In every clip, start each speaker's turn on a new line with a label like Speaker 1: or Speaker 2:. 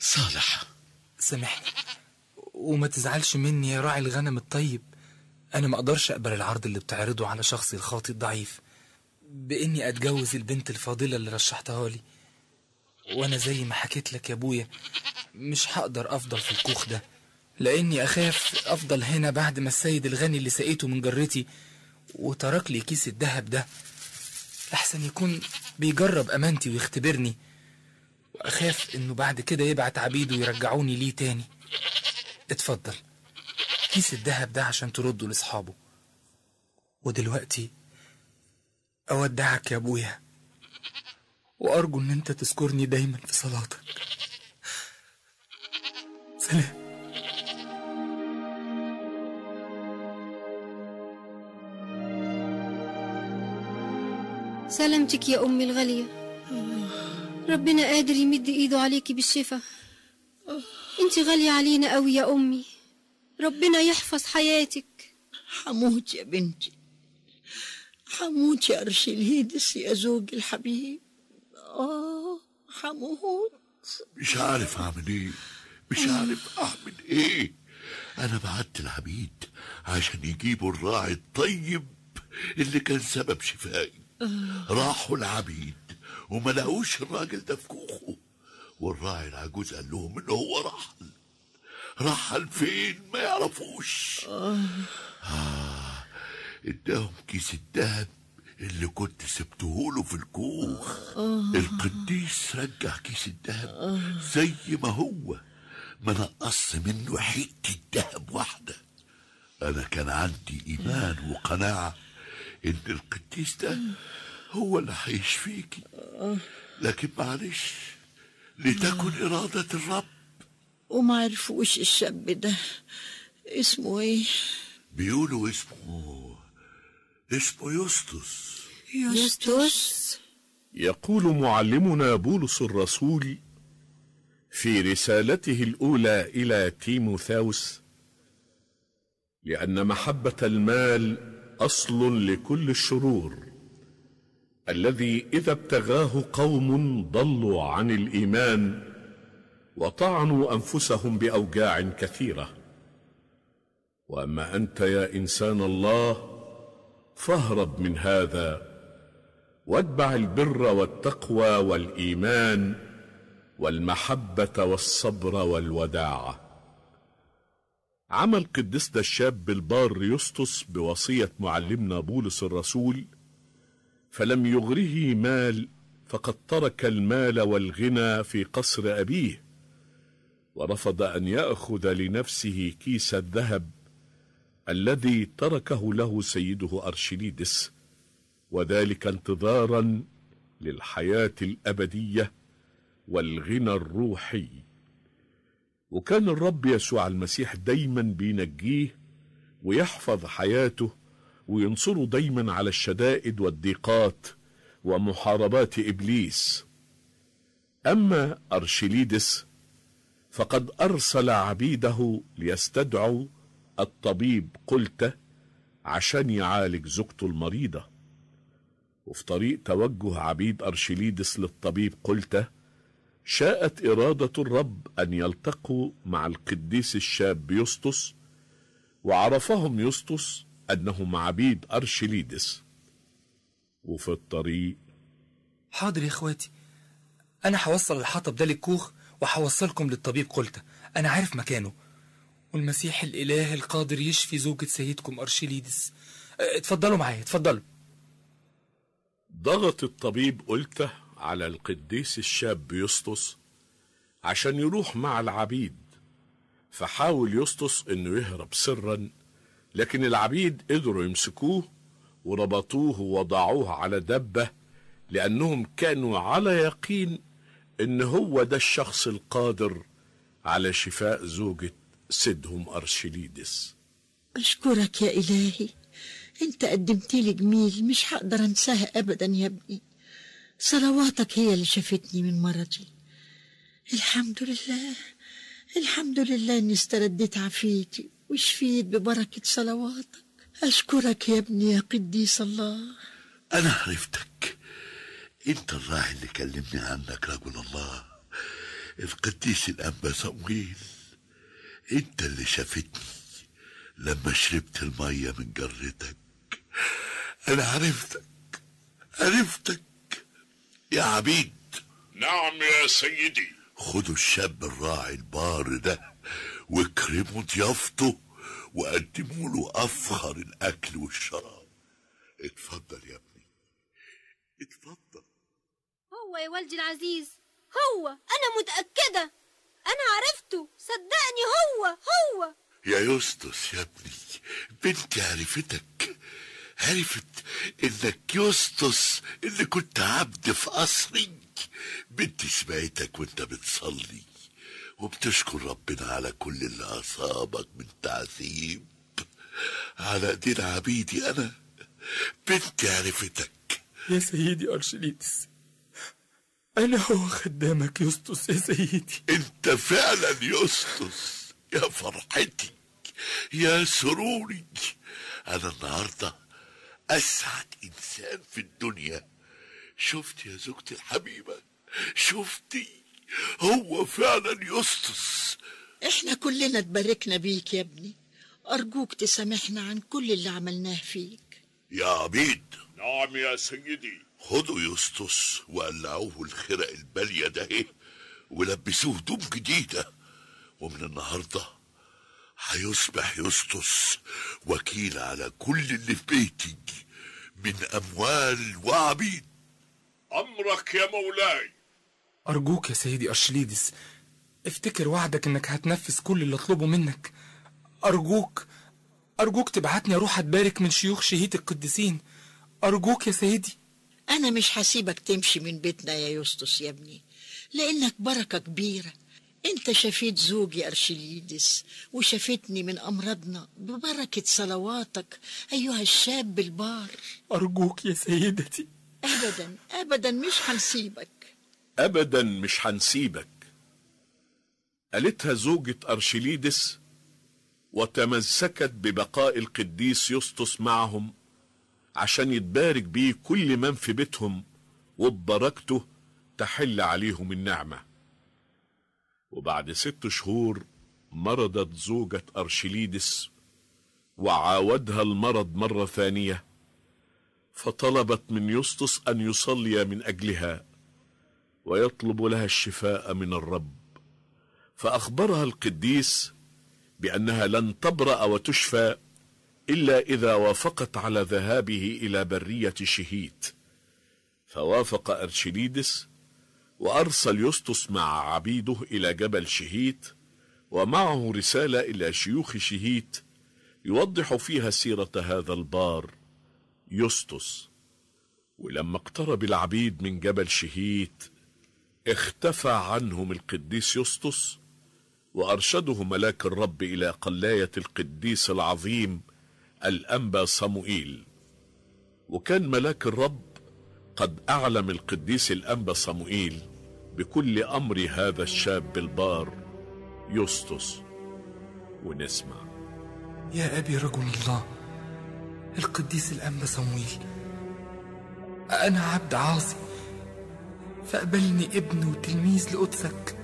Speaker 1: صالح
Speaker 2: سامحني وما تزعلش مني يا راعي الغنم الطيب انا ما اقدرش اقبل العرض اللي بتعرضه على شخصي الخاطئ الضعيف باني اتجوز البنت الفاضله اللي رشحتها لي وانا زي ما حكيت لك يا ابويا مش هقدر افضل في الكوخ ده لاني اخاف افضل هنا بعد ما السيد الغني اللي سقيته من جرتي وترك لي كيس الذهب ده لحسن يكون بيجرب امانتي ويختبرني واخاف انه بعد كده يبعت عبيده يرجعوني ليه تاني اتفضل كيس الذهب ده عشان ترده لاصحابه ودلوقتي اودعك يا ابويا وارجو ان انت تذكرني دايما في صلاتك سلام
Speaker 3: سلامتك يا أمي الغالية ربنا قادر يمد إيده عليكي بالشفا انت غالية علينا قوي يا أمي ربنا يحفظ حياتك
Speaker 4: حموت يا بنتي حموت يا أرشيلهيدس يا زوجي الحبيب آه حموت
Speaker 1: مش عارف اعمل ايه مش عارف اعمل ايه انا بعت العبيد عشان يجيبوا الراعي الطيب اللي كان سبب شفائي راحوا العبيد وما لقوش الراجل ده في كوخه والراعي العجوز قال لهم ان هو رحل رحل فين ما يعرفوش آه اداهم كيس الدهب اللي كنت سبته في الكوخ القديس رجع كيس الدهب زي ما هو ما نقص منه حته دهب واحده انا كان عندي ايمان وقناعه ان القديس ده هو اللي هيشفيكي لكن معلش لتكن اراده الرب
Speaker 4: وما عرفوش الشاب ده اسمه ايه
Speaker 1: بيقولوا اسمه اسمه يسطس
Speaker 3: يستوس
Speaker 5: يقول معلمنا بولس الرسول في رسالته الاولى الى تيموثاوس لان محبه المال اصل لكل الشرور الذي اذا ابتغاه قوم ضلوا عن الايمان وطعنوا انفسهم باوجاع كثيره واما انت يا انسان الله فاهرب من هذا واتبع البر والتقوى والايمان والمحبه والصبر والوداعه عمل قدسنا الشاب البار يسطس بوصيه معلمنا بولس الرسول فلم يغره مال فقد ترك المال والغنى في قصر ابيه ورفض ان ياخذ لنفسه كيس الذهب الذي تركه له سيده ارشليدس وذلك انتظارا للحياه الابديه والغنى الروحي وكان الرب يسوع المسيح دايما بينجيه ويحفظ حياته وينصره دايما على الشدائد والضيقات ومحاربات ابليس اما ارشليدس فقد ارسل عبيده ليستدعوا الطبيب قلت عشان يعالج زوجته المريضه وفي طريق توجه عبيد ارشليدس للطبيب قلت شاءت اراده الرب ان يلتقوا مع القديس الشاب يسطس وعرفهم يسطس انهم عبيد ارشليدس وفي الطريق
Speaker 2: حاضر يا اخواتي انا هوصل الحطب ده للكوخ وهوصلكم للطبيب قلت انا عارف مكانه والمسيح الاله القادر يشفي زوجة سيدكم ارشليدس اه، اتفضلوا معايا اتفضلوا
Speaker 5: ضغط الطبيب قلته على القديس الشاب يسطس عشان يروح مع العبيد فحاول يسطس انه يهرب سرا لكن العبيد قدروا يمسكوه وربطوه ووضعوه على دبة لأنهم كانوا على يقين إن هو ده الشخص القادر على شفاء زوجة سيدهم أرشليدس
Speaker 4: أشكرك يا إلهي أنت قدمت لي جميل مش هقدر أنساها أبدا يا ابني صلواتك هي اللي شفتني من مرضي الحمد لله الحمد لله إني استرديت عافيتي وشفيت ببركة صلواتك أشكرك يا ابني يا قديس الله
Speaker 1: انا عرفتك انت الراعي اللي كلمني عنك رجل الله القديس الأنبا صمويل انت اللي شافتني لما شربت المية من جرتك انا عرفتك عرفتك يا عبيد
Speaker 5: نعم يا سيدي
Speaker 1: خدوا الشاب الراعي البار ده واكرموا ضيافته وقدموا له افخر الاكل والشراب اتفضل يا ابني اتفضل
Speaker 3: هو يا والدي العزيز هو انا متاكده انا عرفته صدقني هو هو
Speaker 1: يا يسطس يا ابني بنتي عرفتك عرفت انك يسطس اللي كنت عبد في قصري بنتي سمعتك وانت بتصلي وبتشكر ربنا على كل اللي اصابك من تعذيب على ايدين عبيدي انا بنتي عرفتك
Speaker 2: يا سيدي أرشليدس أنا هو خدامك يسطس يا سيدي
Speaker 1: انت فعلا يسطس يا فرحتي يا سروري انا النهارده اسعد انسان في الدنيا شفت يا زوجتي الحبيبه شفتي هو فعلا يسطس
Speaker 4: احنا كلنا اتباركنا بيك يا ابني أرجوك تسامحنا عن كل اللي عملناه فيك
Speaker 1: يا عبيد
Speaker 5: نعم يا سيدي
Speaker 1: خدوا يسطس وقلعوه الخرق الباليه ده ايه ولبسوه هدوم جديده ومن النهارده هيصبح يسطس وكيل على كل اللي في بيتي من اموال وعبيد
Speaker 5: أمرك يا مولاي
Speaker 2: أرجوك يا سيدي أرشليدس افتكر وعدك إنك هتنفذ كل اللي أطلبه منك أرجوك أرجوك تبعتني أروح أتبارك من شيوخ شهيد القديسين أرجوك يا سيدي
Speaker 4: أنا مش هسيبك تمشي من بيتنا يا يسطس يا ابني لأنك بركة كبيرة أنت شفيت زوجي أرشليدس وشفتني من أمراضنا ببركة صلواتك أيها الشاب البار
Speaker 2: أرجوك يا سيدتي
Speaker 4: أبدا أبدا مش هنسيبك
Speaker 5: أبدا مش هنسيبك قالتها زوجة أرشليدس وتمسكت ببقاء القديس يسطس معهم عشان يتبارك بيه كل من في بيتهم وببركته تحل عليهم النعمة وبعد ست شهور مرضت زوجة أرشليدس وعاودها المرض مرة ثانية فطلبت من يسطس أن يصلي من أجلها ويطلب لها الشفاء من الرب فأخبرها القديس بأنها لن تبرأ وتشفى إلا إذا وافقت على ذهابه إلى برية شهيت فوافق أرشليدس وأرسل يسطس مع عبيده إلى جبل شهيت ومعه رسالة إلى شيوخ شهيت يوضح فيها سيرة هذا البار يسطس ولما اقترب العبيد من جبل شهيت اختفى عنهم القديس يسطس وأرشده ملاك الرب إلى قلاية القديس العظيم الأنبا صموئيل وكان ملاك الرب قد أعلم القديس الأنبا صموئيل بكل أمر هذا الشاب البار يسطس ونسمع
Speaker 2: يا أبي رجل الله القديس الأنبا صمويل أنا عبد عاصي فاقبلني ابن وتلميذ لقدسك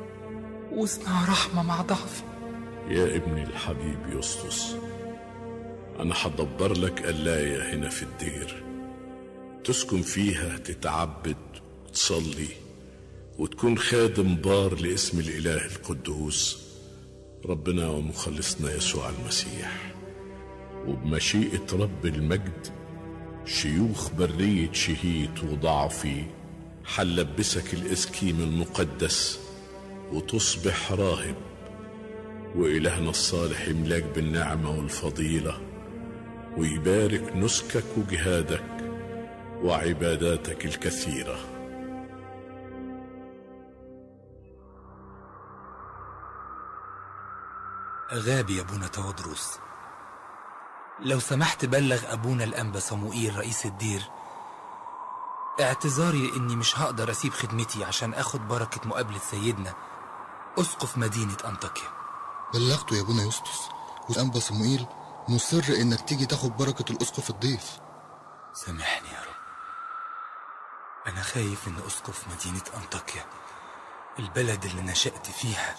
Speaker 2: واصنع رحمة مع ضعفي
Speaker 5: يا ابني الحبيب يسطس أنا هدبر لك قلاية هنا في الدير تسكن فيها تتعبد وتصلي وتكون خادم بار لاسم الإله القدوس ربنا ومخلصنا يسوع المسيح وبمشيئة رب المجد شيوخ برية شهيت وضعفي حلبسك الإسكيم المقدس وتصبح راهب وإلهنا الصالح يملاك بالنعمة والفضيلة ويبارك نسكك وجهادك وعباداتك الكثيره
Speaker 2: غاب يا ابونا تودروس لو سمحت بلغ ابونا الانبا صموئيل رئيس الدير اعتذاري اني مش هقدر اسيب خدمتي عشان اخد بركة مقابلة سيدنا اسقف مدينة انطاكيا
Speaker 6: بلغته يا ابونا يسطس والانبا صموئيل مصر انك تيجي تاخد بركة الاسقف الضيف
Speaker 2: سامحني يا رب انا خايف ان اسقف مدينة انطاكيا البلد اللي نشأت فيها